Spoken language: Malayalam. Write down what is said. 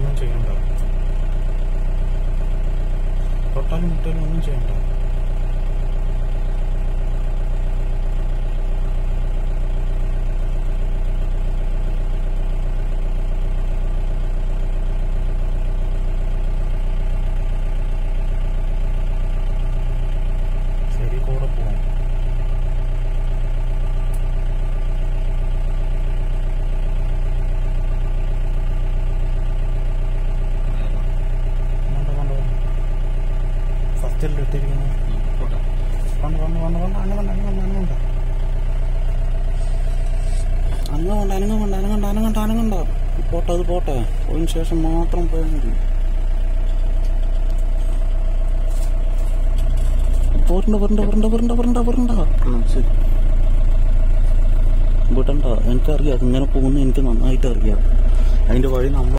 ഒന്നും ചെയ്യണ്ട തൊട്ടാലും മുട്ടാലും ഒന്നും ചെയ്യണ്ട ശരി കൂടെ പോവാം കണ്ടോ കണ്ടോ ഫസ്റ്റിൽ എടുത്തിരിക്കുന്നു കണ്ടു കണ്ടു കണ്ടു കണ്ടു അനങ്ങണ്ട അനങ്ങണ്ട അനങ്ങണ്ട അനങ്ങണ്ട അനങ്ങണ്ട അനങ്ങണ്ട അനങ്ങണ്ട പോട്ടെ അത് പോട്ടെ അതിന് ശേഷം മാത്രം പോയാൽ മതി പോരണ്ട പോരണ്ട പോരണ്ട പോരണ്ട പോരണ്ട പോരണ്ട ആ ശരി വിടണ്ട എനിക്കറിയാം ഇങ്ങനെ പോകുന്ന എനിക്ക് നന്നായിട്ട് അറിയാം അതിന്റെ വഴി നമ്മൾ